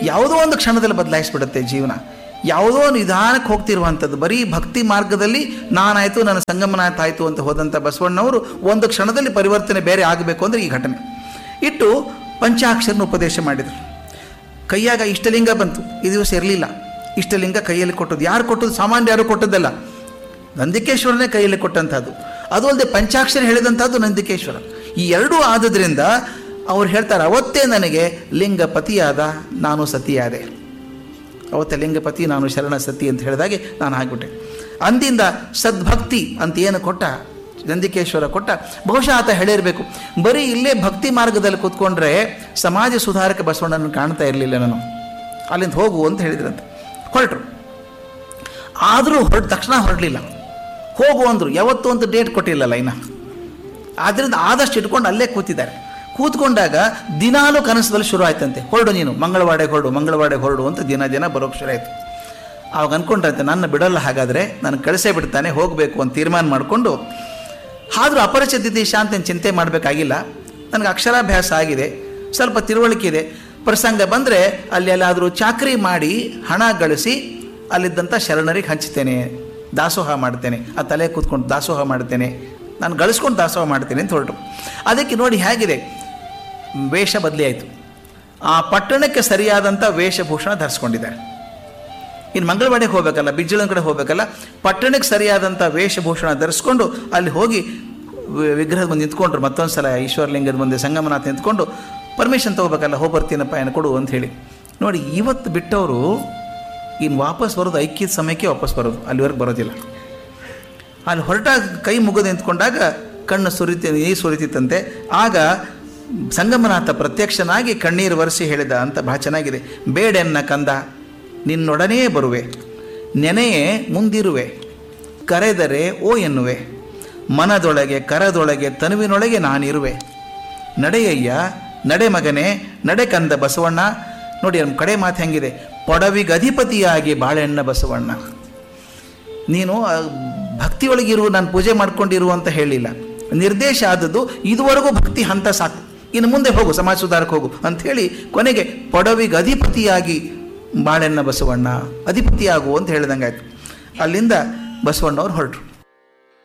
ಯಾವುದೋ ಒಂದು ಕ್ಷಣದಲ್ಲಿ ಬದಲಾಯಿಸ್ಬಿಡುತ್ತೆ ಜೀವನ ಯಾವುದೋ ನಿಧಾನಕ್ಕೆ ಹೋಗ್ತಿರುವಂಥದ್ದು ಬರೀ ಭಕ್ತಿ ಮಾರ್ಗದಲ್ಲಿ ನಾನಾಯಿತು ನನ್ನ ಸಂಗಮನಾಥ ಆಯಿತು ಅಂತ ಹೋದಂಥ ಬಸವಣ್ಣವರು ಒಂದು ಕ್ಷಣದಲ್ಲಿ ಪರಿವರ್ತನೆ ಬೇರೆ ಆಗಬೇಕು ಅಂದರೆ ಈ ಘಟನೆ ಇಟ್ಟು ಪಂಚಾಕ್ಷರನ ಉಪದೇಶ ಮಾಡಿದರು ಕೈಯಾಗ ಇಷ್ಟಲಿಂಗ ಬಂತು ಈ ದಿವಸ ಇರಲಿಲ್ಲ ಇಷ್ಟಲಿಂಗ ಕೈಯಲ್ಲಿ ಕೊಟ್ಟದ್ದು ಯಾರು ಕೊಟ್ಟದ್ದು ಸಾಮಾನ್ಯ ಯಾರು ಕೊಟ್ಟದ್ದಲ್ಲ ನಂದಿಕೇಶ್ವರನೇ ಕೈಯಲ್ಲಿ ಕೊಟ್ಟಂಥದ್ದು ಅದು ಅಲ್ಲದೆ ಪಂಚಾಕ್ಷರ ಹೇಳಿದಂಥದ್ದು ನಂದಿಕೇಶ್ವರ ಈ ಎರಡೂ ಆದದ್ರಿಂದ ಅವ್ರು ಹೇಳ್ತಾರೆ ಅವತ್ತೇ ನನಗೆ ಲಿಂಗ ಪತಿಯಾದ ನಾನು ಸತಿಯಾದೆ ಅವತ್ತೇ ಲಿಂಗಪತಿ ನಾನು ಶರಣ ಸತಿ ಅಂತ ಹೇಳಿದಾಗೆ ನಾನು ಆಗ್ಬಿಟ್ಟೆ ಅಂದಿಂದ ಸದ್ಭಕ್ತಿ ಅಂತ ಏನು ಕೊಟ್ಟ ನಂದಿಕೇಶ್ವರ ಕೊಟ್ಟ ಬಹುಶಃ ಆತ ಹೇಳಿರಬೇಕು ಬರೀ ಇಲ್ಲೇ ಭಕ್ತಿ ಮಾರ್ಗದಲ್ಲಿ ಕೂತ್ಕೊಂಡ್ರೆ ಸಮಾಜ ಸುಧಾರಕ ಬಸವಣ್ಣನ ಕಾಣ್ತಾ ಇರಲಿಲ್ಲ ನಾನು ಅಲ್ಲಿಂದ ಹೋಗು ಅಂತ ಹೇಳಿದ್ರಂತೆ ಹೊರಟರು ಆದರೂ ಹೊರಟ ತಕ್ಷಣ ಹೊರಡಲಿಲ್ಲ ಹೋಗು ಅಂದರು ಯಾವತ್ತೂ ಒಂದು ಡೇಟ್ ಕೊಟ್ಟಿಲ್ಲಲ್ಲ ಇನ್ನು ಆದ್ದರಿಂದ ಆದಷ್ಟು ಇಟ್ಕೊಂಡು ಅಲ್ಲೇ ಕೂತಿದ್ದಾರೆ ಕೂತ್ಕೊಂಡಾಗ ದಿನಾಲೂ ಕನಸದಲ್ಲಿ ಶುರು ಆಯ್ತಂತೆ ಹೊರಡು ನೀನು ಮಂಗಳವಾಡೆಗೆ ಹೊರಡು ಮಂಗಳವಾಡೆಗೆ ಹೊರಡು ಅಂತ ದಿನ ದಿನ ಬರೋಕ್ಕೆ ಶುರು ಆಯಿತು ಆವಾಗ ಅಂದ್ಕೊಂಡ್ರಂತೆ ನನ್ನ ಬಿಡಲ್ಲ ಹಾಗಾದರೆ ನಾನು ಕಳಿಸೇ ಬಿಡ್ತಾನೆ ಹೋಗಬೇಕು ಅಂತ ತೀರ್ಮಾನ ಮಾಡಿಕೊಂಡು ಆದರೂ ಅಪರಿಚಿತ ದೇಶ ಅಂತ ಏನ್ ಚಿಂತೆ ಮಾಡಬೇಕಾಗಿಲ್ಲ ನನಗೆ ಅಕ್ಷರಾಭ್ಯಾಸ ಆಗಿದೆ ಸ್ವಲ್ಪ ತಿಳುವಳಿಕೆ ಇದೆ ಪ್ರಸಂಗ ಬಂದರೆ ಅಲ್ಲಿ ಎಲ್ಲಾದರೂ ಚಾಕ್ರಿ ಮಾಡಿ ಹಣ ಗಳಿಸಿ ಅಲ್ಲಿದ್ದಂಥ ಶರಣರಿಗೆ ಹಂಚ್ತೇನೆ ದಾಸೋಹ ಮಾಡ್ತೇನೆ ಆ ತಲೆ ಕೂತ್ಕೊಂಡು ದಾಸೋಹ ಮಾಡ್ತೇನೆ ನಾನು ಗಳಿಸ್ಕೊಂಡು ದಾಸೋಹ ಮಾಡ್ತೇನೆ ಅಂತ ಹೊರಟು ಅದಕ್ಕೆ ನೋಡಿ ಹೇಗಿದೆ ವೇಷ ಬದಲಿ ಆಯಿತು ಆ ಪಟ್ಟಣಕ್ಕೆ ಸರಿಯಾದಂಥ ವೇಷಭೂಷಣ ಧರಿಸ್ಕೊಂಡಿದ್ದಾರೆ ಇನ್ನು ಮಂಗಳವಾಡಿಗೆ ಹೋಗ್ಬೇಕಲ್ಲ ಬಿಜ್ಜಳನ ಕಡೆ ಹೋಗ್ಬೇಕಲ್ಲ ಪಟ್ಟಣಕ್ಕೆ ಸರಿಯಾದಂಥ ವೇಷಭೂಷಣ ಧರಿಸ್ಕೊಂಡು ಅಲ್ಲಿ ಹೋಗಿ ವಿ- ವಿಗ್ರಹದ ಮುಂದೆ ನಿಂತ್ಕೊಂಡ್ರು ಮತ್ತೊಂದು ಸಲ ಈಶ್ವರಲಿಂಗದ ಮುಂದೆ ಸಂಗಮನಾಥ ನಿಂತ್ಕೊಂಡು ಪರ್ಮಿಷನ್ ತೊಗೋಬೇಕಲ್ಲ ಹೋಗಿ ಬರ್ತೀನಪ್ಪ ಏನು ಕೊಡು ಅಂತ ಹೇಳಿ ನೋಡಿ ಇವತ್ತು ಬಿಟ್ಟವರು ಇನ್ನು ವಾಪಸ್ ಬರೋದು ಐಕ್ಯದ ಸಮಯಕ್ಕೆ ವಾಪಸ್ ಬರೋದು ಅಲ್ಲಿವರೆಗೆ ಬರೋದಿಲ್ಲ ಅಲ್ಲಿ ಹೊರಟಾಗ ಕೈ ಮುಗಿದು ನಿಂತ್ಕೊಂಡಾಗ ಕಣ್ಣು ಸುರಿತಿ ನೀರು ಸುರಿತಿತ್ತಂತೆ ಆಗ ಸಂಗಮನಾಥ ಪ್ರತ್ಯಕ್ಷನಾಗಿ ಕಣ್ಣೀರು ಒರೆಸಿ ಹೇಳಿದ ಅಂತ ಬಹಳ ಚೆನ್ನಾಗಿದೆ ಬೇಡೆನ್ನ ಕಂದ ನಿನ್ನೊಡನೆ ಬರುವೆ ನೆನೆಯೇ ಮುಂದಿರುವೆ ಕರೆದರೆ ಓ ಎನ್ನುವೆ ಮನದೊಳಗೆ ಕರದೊಳಗೆ ತನುವಿನೊಳಗೆ ನಾನಿರುವೆ ನಡೆಯಯ್ಯ ನಡೆ ಮಗನೇ ನಡೆ ಕಂದ ಬಸವಣ್ಣ ನೋಡಿ ನಮ್ಮ ಕಡೆ ಮಾತು ಹೆಂಗಿದೆ ಪೊಡವಿಗಧಿಪತಿಯಾಗಿ ಬಾಳೆಣ್ಣ ಬಸವಣ್ಣ ನೀನು ಆ, ಭಕ್ತಿಯೊಳಗಿರು ನಾನು ಪೂಜೆ ಮಾಡ್ಕೊಂಡಿರು ಅಂತ ಹೇಳಿಲ್ಲ ನಿರ್ದೇಶ ಆದದ್ದು ಇದುವರೆಗೂ ಭಕ್ತಿ ಹಂತ ಸಾಕು ಇನ್ನು ಮುಂದೆ ಹೋಗು ಸಮಾಜ ಸುಧಾರಕ್ಕೆ ಹೋಗು ಅಂಥೇಳಿ ಕೊನೆಗೆ ಪೊಡವಿಗೆ ಅಧಿಪತಿಯಾಗಿ ಬಾಳೆಣ್ಣ ಬಸವಣ್ಣ ಅಧಿಪತಿಯಾಗು ಅಂತ ಹೇಳಿದಂಗಾಯ್ತು ಅಲ್ಲಿಂದ ಬಸವಣ್ಣವ್ರು ಹೊರಟರು